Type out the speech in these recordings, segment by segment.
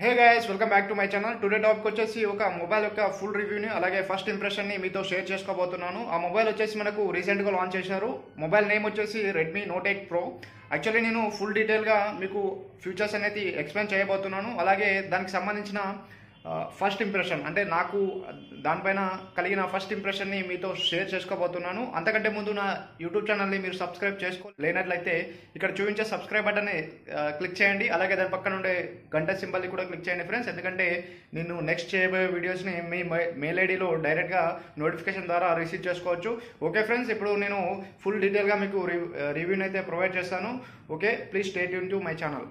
hey guys welcome back to my channel today topic వచ్చేసి ఒక mobile యొక్క full రివ్యూని అలాగే ఫస్ట్ ఇంప్రెషన్ని మీతో షేర్ చేసుకోబోతున్నాను ఆ మొబైల్ వచ్చేసి మనకు రీసెంట్గా లాంచ్ చేశారు మొబైల్ నేమ్ వచ్చేసి Redmi Note eight Pro actually నేను ఫుల్ డీటెయిల్గా మీకు ఫ్యూచర్స్ అనేది ఎక్స్ప్లెయిన్ చేయబోతున్నాను అలాగే దానికి సంబంధించిన ఫస్ట్ ఇంప్రెషన్ అంటే నాకు దానిపైన కలిగిన ఫస్ట్ ఇంప్రెషన్ని మీతో షేర్ చేసుకోబోతున్నాను అంతకంటే ముందు నా యూట్యూబ్ ఛానల్ని మీరు సబ్స్క్రైబ్ చేసుకో లేనట్లయితే ఇక్కడ చూపించే సబ్స్క్రైబ్ బటన్ని క్లిక్ చేయండి అలాగే దాని పక్కన ఉండే గంట సింబల్ని కూడా క్లిక్ చేయండి ఫ్రెండ్స్ ఎందుకంటే నేను నెక్స్ట్ చేయబోయే వీడియోస్ని మీ మెయిల్ ఐడిలో డైరెక్ట్గా నోటిఫికేషన్ ద్వారా రిసీవ్ చేసుకోవచ్చు ఓకే ఫ్రెండ్స్ ఇప్పుడు నేను ఫుల్ డీటెయిల్గా మీకు రివ్యూని అయితే ప్రొవైడ్ చేస్తాను ఓకే ప్లీజ్ స్టేట్ యూన్ to my channel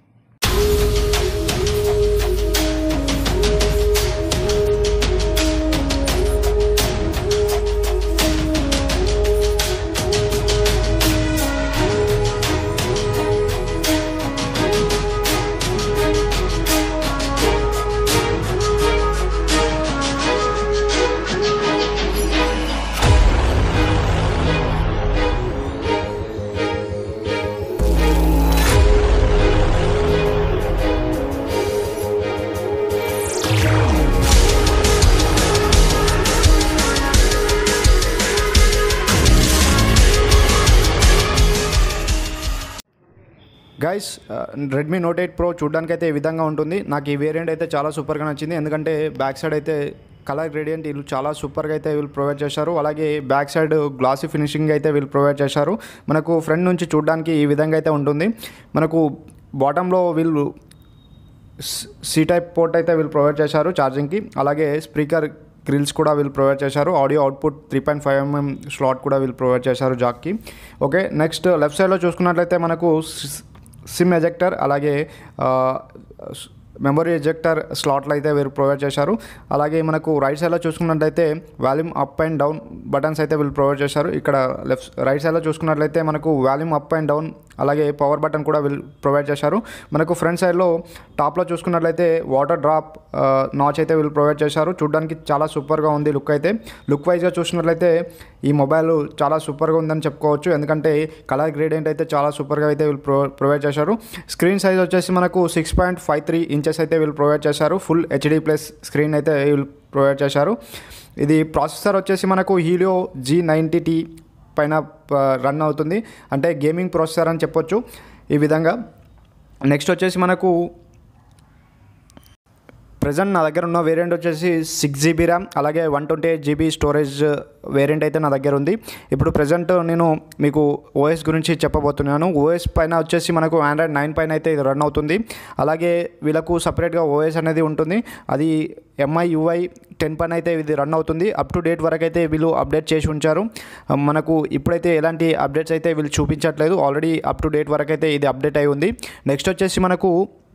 guys Redmi Note eight Pro చూడడానికి అయితే ఈ విధంగా ఉంటుంది నాకు ఈ వేరియంట్ అయితే చాలా సూపర్గా నచ్చింది ఎందుకంటే బ్యాక్ సైడ్ అయితే కలర్ గ్రేడియంట్ వీళ్ళు చాలా సూపర్గా అయితే వీళ్ళు ప్రొవైడ్ చేశారు అలాగే బ్యాక్ సైడ్ గ్లాసీ ఫినిషింగ్ అయితే వీళ్ళు ప్రొవైడ్ చేశారు మనకు ఫ్రంట్ నుంచి చూడడానికి ఈ విధంగా అయితే ఉంటుంది మనకు బాటంలో వీళ్ళు సి టైప్ పోర్ట్ అయితే వీళ్ళు ప్రొవైడ్ చేశారు ఛార్జింగ్కి అలాగే స్పీకర్ గ్రిల్స్ కూడా వీళ్ళు ప్రొవైడ్ చేశారు audio output three point five mm slot కూడా వీళ్ళు ప్రొవైడ్ చేశారు జాక్కి ఓకే నెక్స్ట్ లెఫ్ట్ సైడ్లో చూసుకున్నట్లయితే మనకు సిమ్ ఎజెక్టర్ అలాగే మెమరీ ఎజెక్టర్ స్లాట్లు అయితే వీరు ప్రొవైడ్ చేశారు అలాగే మనకు రైట్ సైడ్లో చూసుకున్నట్లయితే volume up and down buttons అయితే వీళ్ళు ప్రొవైడ్ చేశారు ఇక్కడ లెఫ్ట్ రైట్ సైడ్లో చూసుకున్నట్లయితే మనకు వాల్యూమ్ అప్ అండ్ డౌన్ అలాగే పవర్ బటన్ కూడా వీళ్ళు ప్రొవైడ్ చేశారు మనకు ఫ్రంట్ సైడ్లో టాప్లో చూసుకున్నట్లయితే వాటర్ డ్రాప్ నాచ్ అయితే వీళ్ళు ప్రొవైడ్ చేశారు చూడడానికి చాలా సూపర్గా ఉంది లుక్ అయితే లుక్ వైజ్గా చూసినట్లయితే ఈ మొబైల్ చాలా సూపర్గా ఉందని చెప్పుకోవచ్చు ఎందుకంటే కలర్ గ్రేడియంట్ అయితే చాలా సూపర్గా అయితే వీళ్ళు ప్రొ ప్రొవైడ్ చేశారు స్క్రీన్ సైజ్ వచ్చేసి మనకు six point five three inches అయితే వీళ్ళు ప్రొవైడ్ చేశారు ఫుల్ హెచ్డీ ప్లస్ స్క్రీన్ అయితే వీళ్ళు ప్రొవైడ్ చేశారు ఇది ప్రాసెసర్ వచ్చేసి మనకు హీలియో జీ నైంటీ టీ పైన రన్ అవుతుంది అంటే గేమింగ్ ప్రాసెసర్ అని చెప్పొచ్చు ఈ విధంగా నెక్స్ట్ వచ్చేసి మనకు ప్రజెంట్ నా దగ్గర ఉన్న వేరియంట్ వచ్చేసి సిక్స్ జీబీ ర్యామ్ అలాగే one twenty eight GB storage variant అయితే నా దగ్గర ఉంది ఇప్పుడు ప్రజెంట్ నేను మీకు ఓఎస్ గురించి చెప్పబోతున్నాను ఓఎస్ పైన వచ్చేసి మనకు ఆండ్రాయిడ్ నైన్ పైన అయితే ఇది రన్ అవుతుంది అలాగే వీళ్ళకు సపరేట్గా ఓఎస్ అనేది ఉంటుంది అది ఎంఐ యూఐ టెన్ పైన అయితే ఇది రన్ అవుతుంది అప్ టు డేట్ వరకు అయితే వీళ్ళు అప్డేట్ చేసి ఉంచారు మనకు ఇప్పుడైతే ఎలాంటి అప్డేట్స్ అయితే వీళ్ళు చూపించట్లేదు ఆల్రెడీ అప్ టు డేట్ వరకు అయితే ఇది అప్డేట్ అయి ఉంది నెక్స్ట్ వచ్చేసి మనకు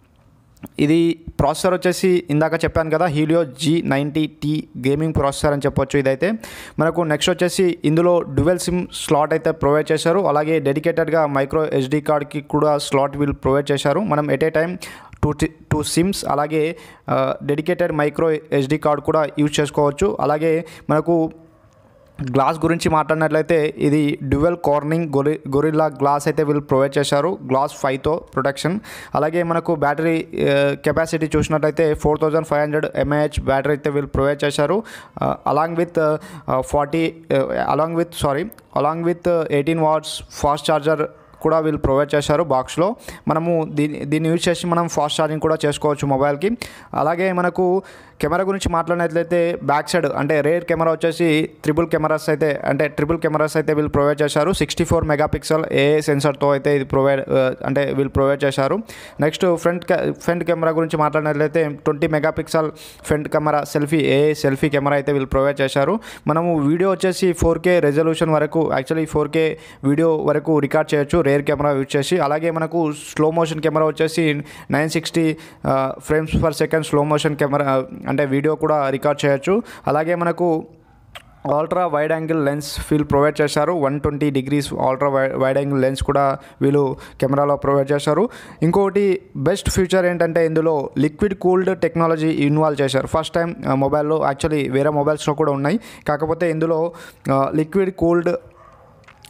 ఇది ప్రాసెసర్ వచ్చేసి ఇందాక చెప్పాను కదా Helio G ninety T gaming processor అని చెప్పొచ్చు ఇదైతే మనకు నెక్స్ట్ వచ్చేసి ఇందులో డ్యువెల్ సిమ్ స్లాట్ అయితే ప్రొవైడ్ చేశారు అలాగే డెడికేటెడ్గా మైక్రో ఎస్డి కార్డ్కి కూడా స్లాట్ వీళ్ళు ప్రొవైడ్ చేశారు మనం at a time two two SIMs అలాగే డెడికేటెడ్ మైక్రో ఎస్డి కార్డ్ కూడా యూజ్ చేసుకోవచ్చు అలాగే మనకు గ్లాస్ గురించి మాట్లాడినట్లయితే ఇది dual Corning gori gorilla glass అయితే వీళ్ళు ప్రొవైడ్ చేశారు గ్లాస్ ఫైవ్తో ప్రొటెక్షన్ అలాగే మనకు బ్యాటరీ కెపాసిటీ చూసినట్లయితే four thousand five hundred mAh battery అయితే వీళ్ళు ప్రొవైడ్ చేశారు along with forty along with sorry along with eighteen watts fast charger కూడా వీళ్ళు ప్రొవైడ్ చేశారు బాక్స్లో మనము దీన్ని దీన్ని యూజ్ చేసి మనం ఫాస్ట్ ఛార్జింగ్ కూడా చేసుకోవచ్చు మొబైల్కి అలాగే మనకు కెమెరా గురించి మాట్లాడినట్లయితే బ్యాక్ సైడ్ అంటే రేర్ కెమెరా వచ్చేసి త్రిబుల్ కెమెరాస్ అయితే అంటే ట్రిపుల్ కెమెరాస్ అయితే వీళ్ళు ప్రొవైడ్ చేశారు సిక్స్టీ ఫోర్ మెగాపిక్సెల్ ఏ సెన్సర్తో అయితే ఇది ప్రొవైడ్ అంటే వీళ్ళు ప్రొవైడ్ చేశారు నెక్స్ట్ ఫ్రంట్ ఫ్రంట్ కెమెరా గురించి మాట్లాడినట్లయితే twenty megapixel front camera selfie a selfie camera అయితే వీళ్ళు ప్రొవైడ్ చేశారు మనము వీడియో వచ్చేసి ఫోర్ కే రెజల్యూషన్ వరకు యాక్చువల్లీ ఫోర్ కే వీడియో వరకు రికార్డ్ చేయొచ్చు రేర్ కెమెరా యూజ్ చేసి అలాగే మనకు స్లో మోషన్ కెమెరా వచ్చేసి nine sixty frames per second slow motion camera అంటే వీడియో కూడా రికార్డ్ చేయొచ్చు అలాగే మనకు ఆల్ట్రా వైడ్ యాంగిల్ లెన్స్ వీళ్ళు ప్రొవైడ్ చేశారు one twenty degrees ultra wide angle lens కూడా వీళ్ళు కెమెరాలో ప్రొవైడ్ చేశారు ఇంకొకటి బెస్ట్ ఫీచర్ ఏంటంటే ఇందులో లిక్విడ్ కూల్డ్ టెక్నాలజీ ఇన్వాల్వ్ చేశారు ఫస్ట్ టైం మొబైల్లో యాక్చువల్లీ వేరే మొబైల్స్లో కూడా ఉన్నాయి కాకపోతే ఇందులో లిక్విడ్ కూల్డ్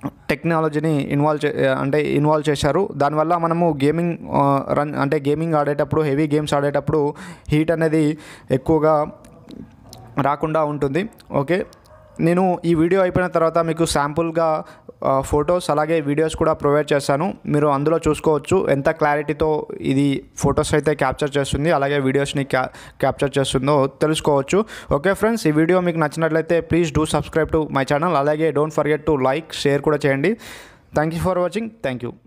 టెక్నాలజీని ఇన్వాల్వ్ చే అంటే ఇన్వాల్వ్ చేశారు దానివల్ల మనము గేమింగ్ ఆ, రన్ అంటే గేమింగ్ ఆడేటప్పుడు హెవీ గేమ్స్ ఆడేటప్పుడు హీట్ అనేది ఎక్కువగా రాకుండా ఉంటుంది ఓకే నేను ఈ వీడియో అయిపోయిన తర్వాత మీకు శాంపుల్గా ఫొటోస్ అలాగే వీడియోస్ కూడా ప్రొవైడ్ చేస్తాను మీరు అందులో చూసుకోవచ్చు ఎంత క్లారిటీతో ఇది ఫొటోస్ అయితే క్యాప్చర్ చేస్తుంది అలాగే వీడియోస్ని క్యా క్యాప్చర్ చేస్తుందో తెలుసుకోవచ్చు ఓకే ఫ్రెండ్స్ ఈ వీడియో మీకు నచ్చినట్లయితే please do subscribe to my channel అలాగే don't forget to like share కూడా చేయండి thank you for watching thank you